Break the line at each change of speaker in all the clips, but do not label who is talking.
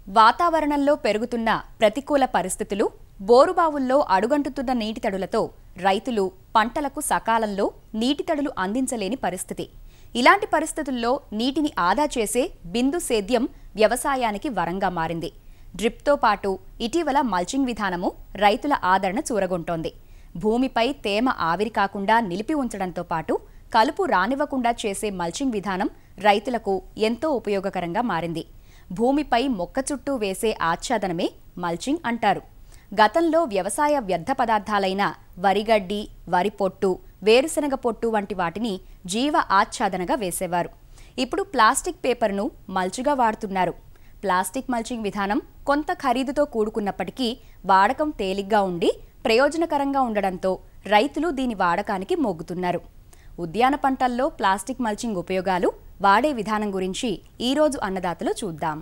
వాతావరణంలో పెరుగుతున్న ప్రతికూల పరిస్థితులు బోరుబావుల్లో అడుగంటుతున్న నీటి తడులతో రైతులు పంటలకు సకాలంలో నీటి తడులు అందించలేని పరిస్థితి ఇలాంటి పరిస్థితుల్లో నీటిని ఆదా చేసే బిందు సేద్యం వ్యవసాయానికి వరంగా మారింది డ్రిప్తో పాటు ఇటీవల మల్చింగ్ విధానము రైతుల ఆదరణ చూరగొంటోంది భూమిపై తేమ ఆవిరి కాకుండా నిలిపి ఉంచడంతో పాటు కలుపు రానివ్వకుండా చేసే మల్చింగ్ విధానం రైతులకు ఎంతో ఉపయోగకరంగా మారింది భూమిపై మొక్క చుట్టూ వేసే ఆచ్ఛాదనమే మల్చింగ్ అంటారు గతంలో వ్యవసాయ వ్యర్థ పదార్థాలైన వరిగడ్డి వరి పొట్టు వేరుశనగ పొట్టు వంటి వాటిని జీవ ఆచ్ఛాదనగా వేసేవారు ఇప్పుడు ప్లాస్టిక్ పేపర్ను మల్చుగా వాడుతున్నారు ప్లాస్టిక్ మల్చింగ్ విధానం కొంత ఖరీదుతో కూడుకున్నప్పటికీ వాడకం తేలిగ్గా ఉండి ప్రయోజనకరంగా ఉండడంతో రైతులు దీని వాడకానికి మొగ్గుతున్నారు ఉద్యాన పంటల్లో ప్లాస్టిక్ మల్చింగ్ ఉపయోగాలు వాడే విధానం గురించి ఈరోజు అన్నదాతలో చూద్దాం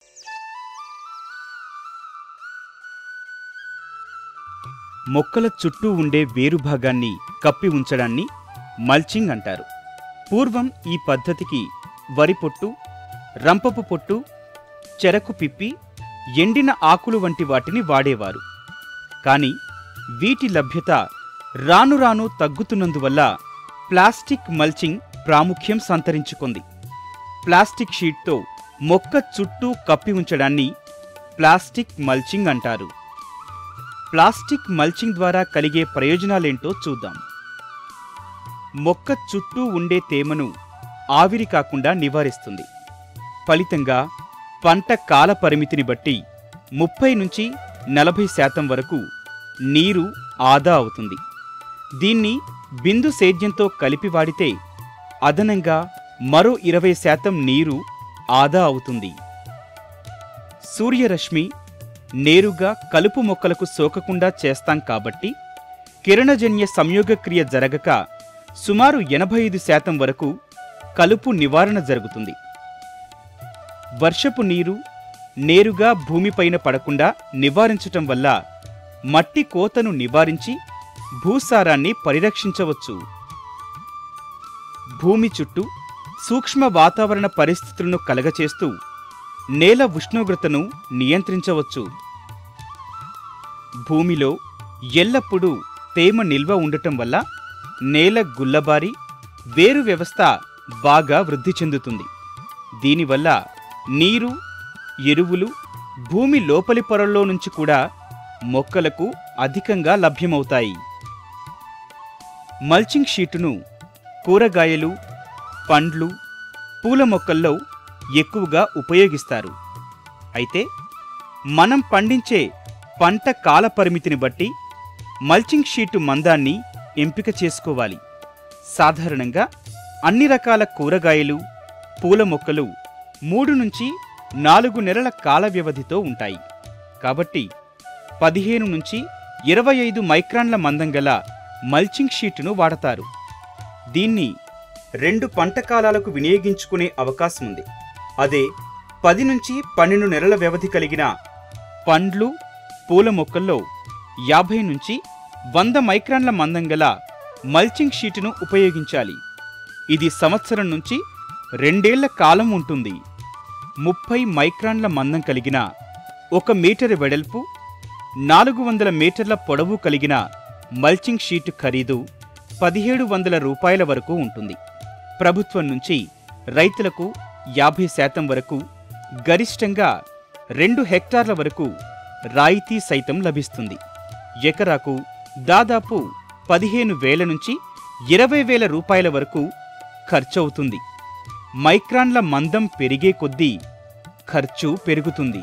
మొక్కల చుట్టూ ఉండే వేరు భాగాన్ని కప్పి ఉంచడాన్ని మల్చింగ్ అంటారు పూర్వం ఈ పద్ధతికి వరి పొట్టు రంపపు పొట్టు చెరకు పిప్పి ఎండిన ఆకులు వంటి వాటిని వాడేవారు కానీ వీటి లభ్యత రాను రాను తగ్గుతున్నందువల్ల ప్లాస్టిక్ మల్చింగ్ ప్రాముఖ్యం సంతరించుకుంది ప్లాస్టిక్ షీట్తో మొక్క చుట్టూ కప్పి ఉంచడాన్ని ప్లాస్టిక్ మల్చింగ్ అంటారు ప్లాస్టిక్ మల్చింగ్ ద్వారా కలిగే ప్రయోజనాలేంటో చూద్దాం మొక్క చుట్టూ ఉండే తేమను ఆవిరి కాకుండా నివారిస్తుంది ఫలితంగా పంట కాల పరిమితిని బట్టి ముప్పై నుంచి నలభై శాతం వరకు నీరు ఆదా అవుతుంది దీన్ని బిందు సేద్యంతో కలిపి వాడితే అదనంగా మరో ఇరవై శాతం నీరు ఆదా అవుతుంది సూర్యరశ్మి నేరుగా కలుపు మొక్కలకు సోకకుండా చేస్తాం కాబట్టి కిరణజన్య సంయోగక్రియ జరగక సుమారు ఎనభై ఐదు శాతం వరకు కలుపు నివారణ జరుగుతుంది వర్షపు నీరు నేరుగా భూమిపైన పడకుండా నివారించటం వల్ల మట్టి కోతను నివారించి భూసారాన్ని పరిరక్షించవచ్చు భూమి చుట్టూ సూక్ష్మ వాతావరణ పరిస్థితులను కలగచేస్తూ నేల ఉష్ణోగ్రతను నియంత్రించవచ్చు భూమిలో ఎల్లప్పుడూ తేమ నిల్వ ఉండటం వల్ల నేల గుల్లబారి వేరు వ్యవస్థ బాగా వృద్ధి చెందుతుంది దీనివల్ల నీరు ఎరువులు భూమి లోపలి పొరల్లో నుంచి కూడా మొక్కలకు అధికంగా లభ్యమవుతాయి మల్చింగ్ షీటును కూరగాయలు పండ్లు పూల మొక్కల్లో ఎక్కువగా ఉపయోగిస్తారు అయితే మనం పండించే పంట కాల పరిమితిని బట్టి మల్చింగ్ షీటు మందాన్ని ఎంపిక చేసుకోవాలి సాధారణంగా అన్ని రకాల కూరగాయలు పూల మొక్కలు మూడు నుంచి నాలుగు నెలల కాల వ్యవధితో ఉంటాయి కాబట్టి పదిహేను నుంచి ఇరవై ఐదు మైక్రాన్ల మందం గల మల్చింగ్ షీటును వాడతారు దీన్ని రెండు పంట కాలాలకు వినియోగించుకునే అవకాశం ఉంది అదే పది నుంచి పన్నెండు నెలల వ్యవధి కలిగిన పండ్లు పూల మొక్కల్లో యాభై నుంచి వంద మైక్రాన్ల మందం గల మల్చింగ్ షీటును ఉపయోగించాలి ఇది సంవత్సరం నుంచి రెండేళ్ల కాలం ఉంటుంది ముప్పై మైక్రాన్ల మందం కలిగిన ఒక మీటర్ వెడల్పు నాలుగు వందల మీటర్ల పొడవు కలిగిన మల్చింగ్ షీటు ఖరీదు పదిహేడు వందల రూపాయల వరకు ఉంటుంది ప్రభుత్వం నుంచి రైతులకు యాభై శాతం వరకు గరిష్టంగా రెండు హెక్టార్ల వరకు రాయితీ సైతం లభిస్తుంది ఎకరాకు దాదాపు పదిహేను వేల నుంచి ఇరవై వేల రూపాయల వరకు ఖర్చవుతుంది మైక్రాన్ల మందం పెరిగే కొద్దీ ఖర్చు పెరుగుతుంది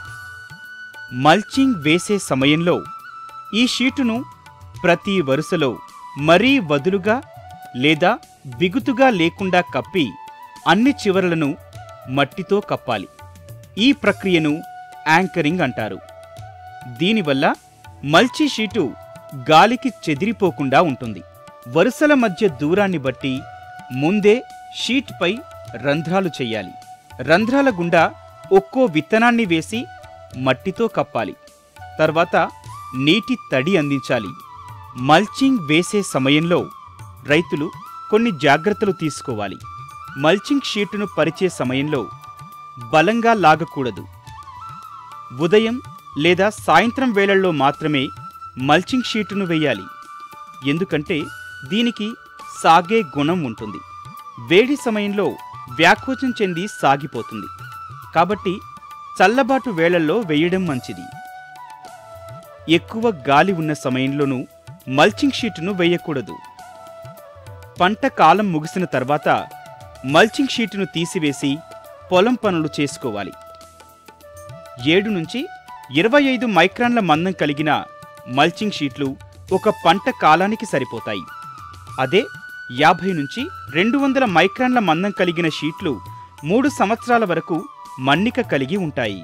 మల్చింగ్ వేసే సమయంలో ఈ షీటును ప్రతి వరుసలో మరీ వదులుగా లేదా బిగుతుగా లేకుండా కప్పి అన్ని చివరలను మట్టితో కప్పాలి ఈ ప్రక్రియను యాంకరింగ్ అంటారు దీనివల్ల మల్చి షీటు గాలికి చెదిరిపోకుండా ఉంటుంది వరుసల మధ్య దూరాన్ని బట్టి ముందే షీట్పై రంధ్రాలు చేయాలి రంధ్రాల గుండా ఒక్కో విత్తనాన్ని వేసి మట్టితో కప్పాలి తర్వాత నీటి తడి అందించాలి మల్చింగ్ వేసే సమయంలో రైతులు కొన్ని జాగ్రత్తలు తీసుకోవాలి మల్చింగ్ షీటును పరిచే సమయంలో బలంగా లాగకూడదు ఉదయం లేదా సాయంత్రం వేళల్లో మాత్రమే మల్చింగ్ షీటును వేయాలి ఎందుకంటే దీనికి సాగే గుణం ఉంటుంది వేడి సమయంలో వ్యాకోచం చెంది సాగిపోతుంది కాబట్టి చల్లబాటు వేళల్లో వేయడం మంచిది ఎక్కువ గాలి ఉన్న సమయంలోనూ మల్చింగ్ షీటును వేయకూడదు పంట కాలం ముగిసిన తర్వాత మల్చింగ్ షీటును తీసివేసి పొలం పనులు చేసుకోవాలి ఏడు నుంచి ఇరవై ఐదు మైక్రాన్ల మందం కలిగిన మల్చింగ్ షీట్లు ఒక పంట కాలానికి సరిపోతాయి అదే యాభై నుంచి రెండు వందల మైక్రాన్ల మందం కలిగిన షీట్లు మూడు సంవత్సరాల వరకు మన్నిక కలిగి ఉంటాయి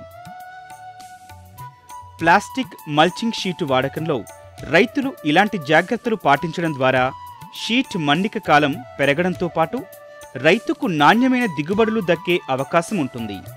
ప్లాస్టిక్ మల్చింగ్ షీటు వాడకంలో రైతులు ఇలాంటి జాగ్రత్తలు పాటించడం ద్వారా షీట్ మన్నిక కాలం పెరగడంతో పాటు రైతుకు నాణ్యమైన దిగుబడులు దక్కే అవకాశం ఉంటుంది